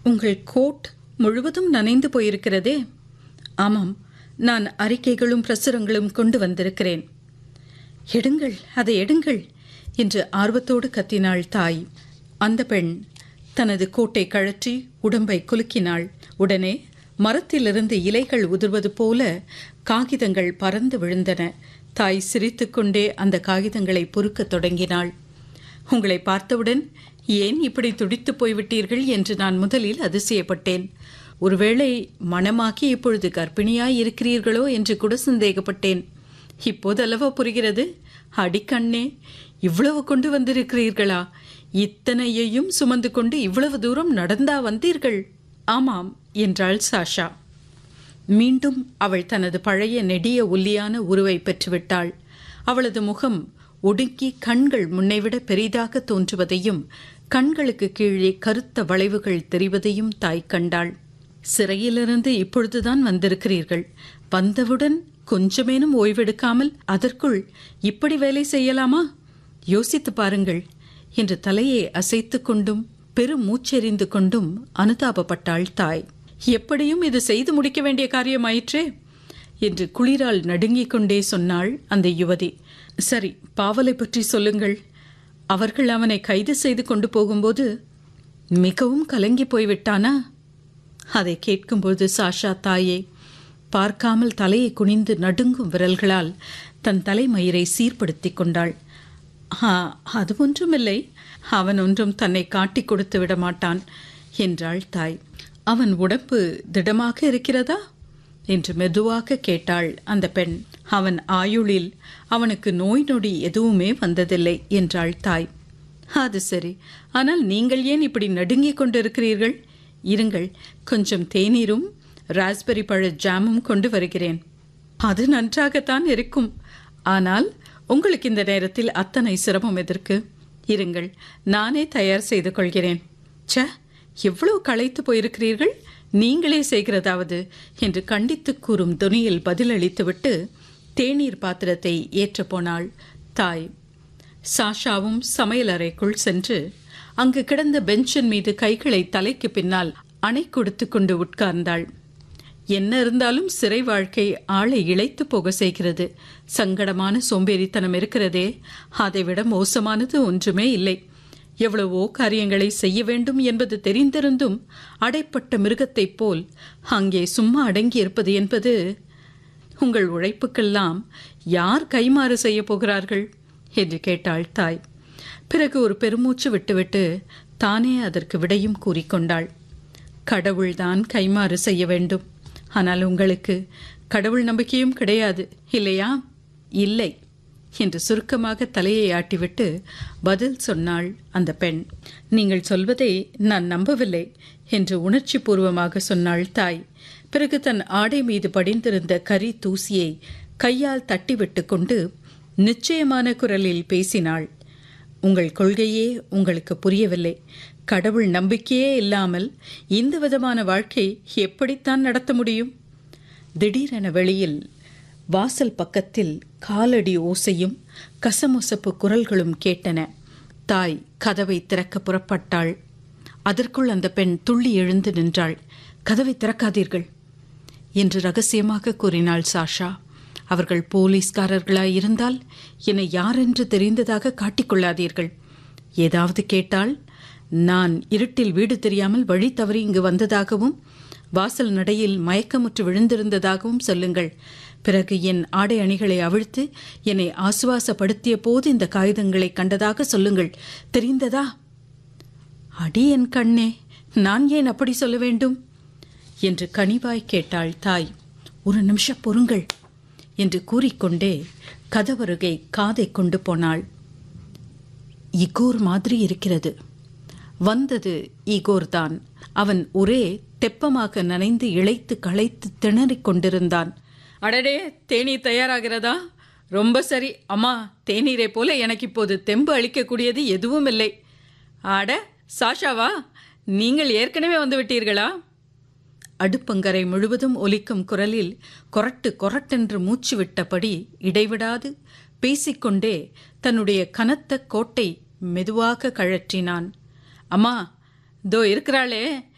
உங்கள் கோட் முழுவதும் நனைந்து போயிருக்கிறதே ஆமாம் நான் அறிக்கைகளும் பிரசுரங்களும் கொண்டு வந்திருக்கிறேன் எடுங்கள் அதை எடுங்கள் என்று ஆர்வத்தோடு கத்தினாள் தாய் அந்த பெண் தனது கோட்டை கழற்றி உடம்பை குலுக்கினாள் உடனே மரத்திலிருந்து இலைகள் உதிர்வது போல காகிதங்கள் பறந்து விழுந்தன தாய் சிரித்துக்கொண்டே அந்த காகிதங்களை பொறுக்கத் தொடங்கினாள் உங்களை பார்த்தவுடன் ஏன் இப்படி துடித்து போய்விட்டீர்கள் என்று நான் முதலில் அதிசயப்பட்டேன் ஒருவேளை மனமாக்கி இப்பொழுது கர்ப்பிணியாய் இருக்கிறீர்களோ என்று கூட சந்தேகப்பட்டேன் இப்போதல்லவா புரிகிறது அடிக்கண்ணே இவ்வளவு கொண்டு வந்திருக்கிறீர்களா இத்தனையையும் சுமந்து கொண்டு இவ்வளவு தூரம் நடந்தா வந்தீர்கள் ஆமாம் என்றாள் சாஷா மீண்டும் அவள் தனது பழைய நெடிய ஒல்லியான உருவை பெற்றுவிட்டாள் அவளது முகம் ஒடுங்கி கண்கள் முன்னைவிட பெரிதாக தோன்றுவதையும் கண்களுக்கு கீழே கருத்த வளைவுகள் தெரிவதையும் தாய் கண்டாள் சிறையிலிருந்து இப்பொழுதுதான் வந்திருக்கிறீர்கள் வந்தவுடன் கொஞ்சமேனும் ஓய்வெடுக்காமல் அதற்குள் இப்படி வேலை செய்யலாமா யோசித்து பாருங்கள் என்று தலையை அசைத்து கொண்டும் பெரும் மூச்செறிந்து கொண்டும் அனுதாபப்பட்டாள் தாய் எப்படியும் இது செய்து முடிக்க வேண்டிய காரியமாயிற்றே என்று குளிரால் நடுங்கிக் கொண்டே சொன்னாள் அந்த யுவதி சரி பாவலை பற்றி சொல்லுங்கள் அவர்கள் அவனை கைது செய்து கொண்டு போகும்போது மிகவும் கலங்கி போய்விட்டானா அதை கேட்கும்போது சாஷா தாயே பார்க்காமல் தலையை குனிந்து நடுங்கும் விரல்களால் தன் தலைமயிரை சீர்படுத்திக் கொண்டாள் ஆ அது ஒன்றுமில்லை அவன் ஒன்றும் தன்னை காட்டிக் கொடுத்து விட மாட்டான் என்றாள் தாய் அவன் உடம்பு திடமாக இருக்கிறதா என்று மெதுவாக கேட்டாள் அந்த பெண் அவன் ஆயுளில் அவனுக்கு நோய் நொடி எதுவுமே வந்ததில்லை என்றாள் தாய் அது சரி ஆனால் நீங்கள் ஏன் இப்படி நடுங்கிக் கொண்டிருக்கிறீர்கள் இருங்கள் கொஞ்சம் தேநீரும் ராஸ்பெரி பழ ஜாமும் கொண்டு வருகிறேன் அது நன்றாகத்தான் இருக்கும் ஆனால் உங்களுக்கு இந்த நேரத்தில் அத்தனை சிரமம் எதற்கு இருங்கள் நானே தயார் செய்து கொள்கிறேன் ச்ச எவ்வளவு களைத்து போயிருக்கிறீர்கள் நீங்களே செய்கிறதாவது என்று கண்டித்து கூறும் துணியில் பதிலளித்துவிட்டு தேநீர் பாத்திரத்தை ஏற்றப் போனாள் தாய் சாஷாவும் சமையலறைக்குள் சென்று அங்கு கிடந்த பெஞ்சின் மீது கைகளை தலைக்கு பின்னால் அணை கொடுத்து கொண்டு உட்கார்ந்தாள் என்ன இருந்தாலும் சிறை வாழ்க்கை ஆளை இழைத்து போக செய்கிறது சங்கடமான சோம்பேறித்தனம் இருக்கிறதே அதைவிட மோசமானது ஒன்றுமே இல்லை எவ்வளவோ காரியங்களை செய்ய வேண்டும் என்பது தெரிந்திருந்தும் அடைப்பட்ட மிருகத்தைப் போல் அங்கே சும்மா அடங்கி இருப்பது என்பது உங்கள் உழைப்புக்கெல்லாம் யார் கைமாறு செய்ய போகிறார்கள் என்று கேட்டாள் தாய் பிறகு ஒரு பெருமூச்சு விட்டுவிட்டு தானே அதற்கு விடையும் கூறிக்கொண்டாள் கடவுள்தான் கைமாறு செய்ய வேண்டும் ஆனால் உங்களுக்கு கடவுள் நம்பிக்கையும் கிடையாது இல்லையா இல்லை என்று சுருக்கமாக தலையை ஆட்டிவிட்டு பதில் சொன்னாள் அந்த பெண் நீங்கள் சொல்வதை நான் நம்பவில்லை என்று உணர்ச்சி பூர்வமாக சொன்னாள் தாய் பிறகு தன் ஆடை மீது படிந்திருந்த கரி தூசியை கையால் தட்டிவிட்டு கொண்டு நிச்சயமான குரலில் பேசினாள் உங்கள் கொள்கையே உங்களுக்கு புரியவில்லை கடவுள் நம்பிக்கையே இல்லாமல் இந்த விதமான வாழ்க்கை எப்படித்தான் நடத்த முடியும் திடீரென வெளியில் வாசல் பக்கத்தில் காலடி ஓசையும் கசமுசப்பு குரல்களும் கேட்டன தாய் கதவை திறக்க புறப்பட்டாள் அதற்குள் அந்த பெண் துள்ளி எழுந்து நின்றாள் கதவை திறக்காதீர்கள் என்று ரகசியமாக கூறினாள் சாஷா அவர்கள் போலீஸ்காரர்களாய் இருந்தால் என்னை யாரென்று தெரிந்ததாக காட்டிக்கொள்ளாதீர்கள் ஏதாவது கேட்டால் நான் இருட்டில் வீடு தெரியாமல் வழி தவறி இங்கு வந்ததாகவும் வாசல் நடையில் மயக்கமுற்று விழுந்திருந்ததாகவும் சொல்லுங்கள் பிறகு என் ஆடை அணிகளை அவிழ்த்து என்னை ஆசுவாசப்படுத்திய போது இந்த காகிதங்களை கண்டதாக சொல்லுங்கள் தெரிந்ததா அடி என் கண்ணே நான் ஏன் அப்படி சொல்ல வேண்டும் என்று கனிவாய் கேட்டாள் தாய் ஒரு நிமிஷம் பொறுங்கள் என்று கூறிக்கொண்டே கதவருகை காதை கொண்டு போனாள் இகோர் மாதிரி இருக்கிறது வந்தது ஈகோர் தான் அவன் ஒரே தெப்பமாக நனைந்து இழைத்து களைத்து திணறிக் கொண்டிருந்தான் அடடே தேநீர் தயாராகிறதா ரொம்ப சரி அம்மா தேநீரை போல எனக்கு இப்போது தெம்பு அளிக்கக்கூடியது எதுவும் இல்லை ஆட சாஷாவா நீங்கள் ஏற்கனவே வந்து விட்டீர்களா அடுப்பங்கரை முழுவதும் ஒலிக்கும் குரலில் கொரட்டு கொரட்டென்று மூச்சு விட்டபடி இடைவிடாது பேசிக்கொண்டே தன்னுடைய கனத்த கோட்டை மெதுவாக கழற்றினான் அம்மா தோ இருக்கிறாளே